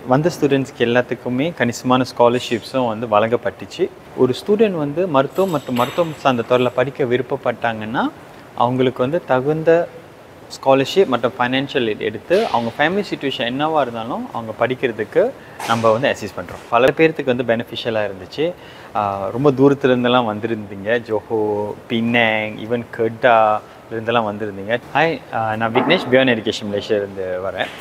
வந்த ஸ்டூடெண்ட்ஸ்க்கு எல்லாத்துக்குமே கணிசமான ஸ்காலர்ஷிப்ஸும் வந்து வழங்கப்பட்டுச்சு ஒரு ஸ்டூடெண்ட் வந்து மருத்துவம் மற்றும் மருத்துவம் சார்ந்த துறையில் படிக்க விருப்பப்பட்டாங்கன்னா அவங்களுக்கு வந்து தகுந்த ஸ்காலர்ஷிப் மற்றும் ஃபைனான்ஷியல் எடுத்து அவங்க ஃபேமிலி சுச்சுவேஷன் என்னவாக இருந்தாலும் அவங்க படிக்கிறதுக்கு நம்ம வந்து அசிஸ்ட் பண்ணுறோம் பல பேர்த்துக்கு வந்து பெனிஃபிஷியலாக இருந்துச்சு ஆஹ் ரொம்ப தூரத்துல இருந்தெல்லாம் வந்திருந்தீங்க ஜோஹோ பின்னேங் ஈவன் கெட்டா இருந்தெல்லாம் வந்திருந்தீங்க ஹாய் நான் விக்னேஷ் பியான் எஜுகேஷன் மலேசியா இருந்து வரேன்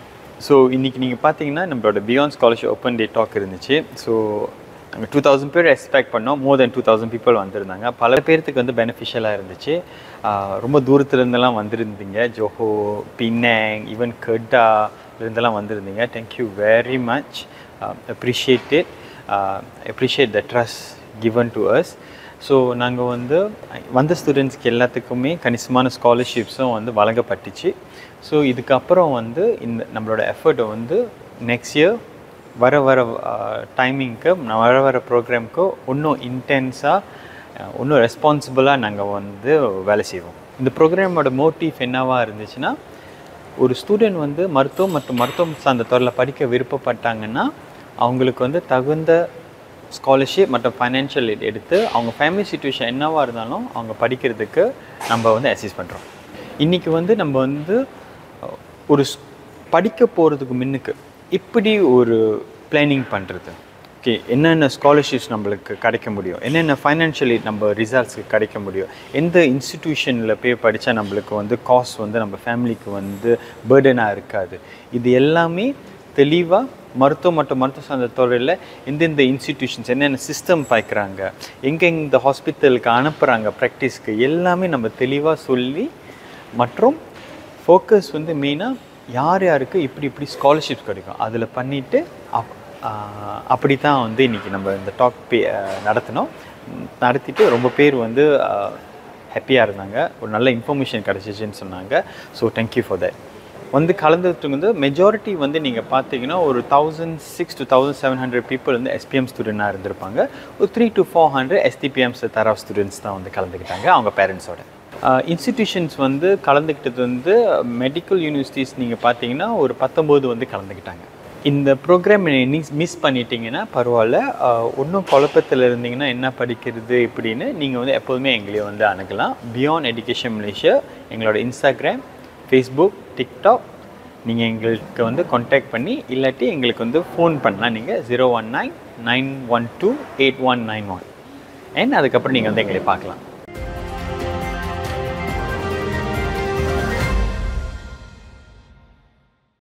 ஸோ இன்றைக்கி நீங்கள் பார்த்தீங்கன்னா நம்மளோட beyond scholarship open day talk இருந்துச்சு ஸோ நாங்கள் டூ தௌசண்ட் பேர் எக்ஸ்பெக்ட் பண்ணோம் more than two thousand people வந்திருந்தாங்க பல பேர்த்துக்கு வந்து பெனிஃபிஷியலாக இருந்துச்சு ஆஹ் ரொம்ப தூரத்துல இருந்தெல்லாம் வந்திருந்தீங்க ஜோஹோ பின்னேங் ஈவன் கெட்டா இருந்தெல்லாம் வந்திருந்தீங்க thank you very much appreciate it appreciate the trust given to us so நாங்கள் வந்து வந்த ஸ்டூடெண்ட்ஸ்க்கு எல்லாத்துக்குமே கணிசமான ஸ்காலர்ஷிப்ஸும் வந்து வழங்கப்பட்டுச்சு ஸோ இதுக்கப்புறம் வந்து இந்த நம்மளோட எஃபர்ட்டை வந்து நெக்ஸ்ட் இயர் வர வர டைமிங்க்கு வர வர ப்ரோக்ராம்க்கு இன்னும் இன்டென்ஸாக இன்னும் ரெஸ்பான்சிபிளாக நாங்கள் வந்து வேலை செய்வோம் இந்த ப்ரோக்ராமோட மோட்டிவ் என்னவாக இருந்துச்சுன்னா ஒரு ஸ்டூடெண்ட் வந்து மருத்துவம் மற்றும் மருத்துவம் சார்ந்த துறையில் படிக்க விருப்பப்பட்டாங்கன்னா அவங்களுக்கு வந்து தகுந்த ஸ்காலர்ஷிப் மற்றும் ஃபைனான்ஷியல் எடுத்து அவங்க ஃபேமிலி சுச்சுவேஷன் என்னவாக இருந்தாலும் அவங்க படிக்கிறதுக்கு நம்ம வந்து அசிஸ்ட் பண்ணுறோம் இன்றைக்கி வந்து நம்ம வந்து அஹ், ஒரு ஸ்- படிக்க போகிறதுக்கு முன்னுக்கு இப்படி ஒரு பிளானிங் பண்ணுறது ஓகே என்னென்ன ஸ்காலர்ஷிப்ஸ் நம்மளுக்கு கிடைக்க முடியும் என்னென்ன ஃபைனான்ஷியலி நம்ம ரிசல்ட்ஸ்க்கு கிடைக்க முடியும் எந்த இன்ஸ்டிடியூஷனில் போய் படித்தா நம்மளுக்கு வந்து காஸ்ட் வந்து நம்ம ஃபேமிலிக்கு வந்து பேர்டனாக இருக்காது இது எல்லாமே தெளிவாக மருத்துவம் மற்றும் மருத்துவ சார்ந்த துறையில் எந்தெந்த இன்ஸ்டிடியூஷன்ஸ் என்னென்ன சிஸ்டம் பார்க்குறாங்க எங்கே இந்த ஹாஸ்பிட்டலுக்கு அனுப்புகிறாங்க ப்ராக்டிஸ்க்கு எல்லாமே நம்ம தெளிவாக சொல்லி மற்றும் ஃபோக்கஸ் வந்து மெயினாக யார் யாருக்கு இப்படி இப்படி ஸ்காலர்ஷிப்ஸ் கிடைக்கும் அதில் பண்ணிவிட்டு அப் ஆஹ் அப்படி தான் வந்து இன்றைக்கி நம்ம இந்த டாக் பே நடத்தினோம் உம் நடத்திட்டு ரொம்ப பேர் வந்து ஹாப்பியாக இருந்தாங்க ஒரு நல்ல இன்ஃபர்மேஷன் கிடச்சிச்சின்னு சொன்னாங்க ஸோ தேங்க்யூ ஃபார் தட் வந்து கலந்துட்டு வந்து மெஜாரிட்டி வந்து நீங்கள் பார்த்தீங்கன்னா ஒரு thousand six to thousand seven hundred people வந்து எஸ்பிஎம் ஸ்டூடெண்டாக இருந்திருப்பாங்க ஒரு three to four hundred STPMs தரா ஸ்டூடெண்ட்ஸ் தான் வந்து கலந்துக்கிட்டாங்க அவங்க பேரண்ட்ஸோட இன்ஸ்டிடியூஷன்ஸ் வந்து கலந்துக்கிட்டது வந்து மெடிக்கல் யூனிவர்சிட்டிஸ் நீங்கள் பார்த்தீங்கன்னா ஒரு பத்தொம்போது வந்து கலந்துக்கிட்டாங்க இந்த ப்ரோக்ராம் மிஸ் பண்ணிட்டீங்கன்னா பரவாயில்ல ஒன்றும் குழப்பத்தில் இருந்தீங்கன்னா என்ன படிக்கிறது இப்படின்னு நீங்கள் வந்து எப்போதுமே எங்களையே வந்து அணுகலாம் பியாண்ட் எஜுகேஷன் மலேசியா எங்களோட இன்ஸ்டாகிராம் ஃபேஸ்புக் டிக்டாக் நீங்கள் எங்களுக்கு வந்து காண்டாக்ட் பண்ணி இல்லாட்டி எங்களுக்கு வந்து ஃபோன் பண்ணலாம் நீங்கள் zero one nine nine one two eight one nine one and அதுக்கப்புறம் நீங்கள் வந்து எங்களை பார்க்கலாம்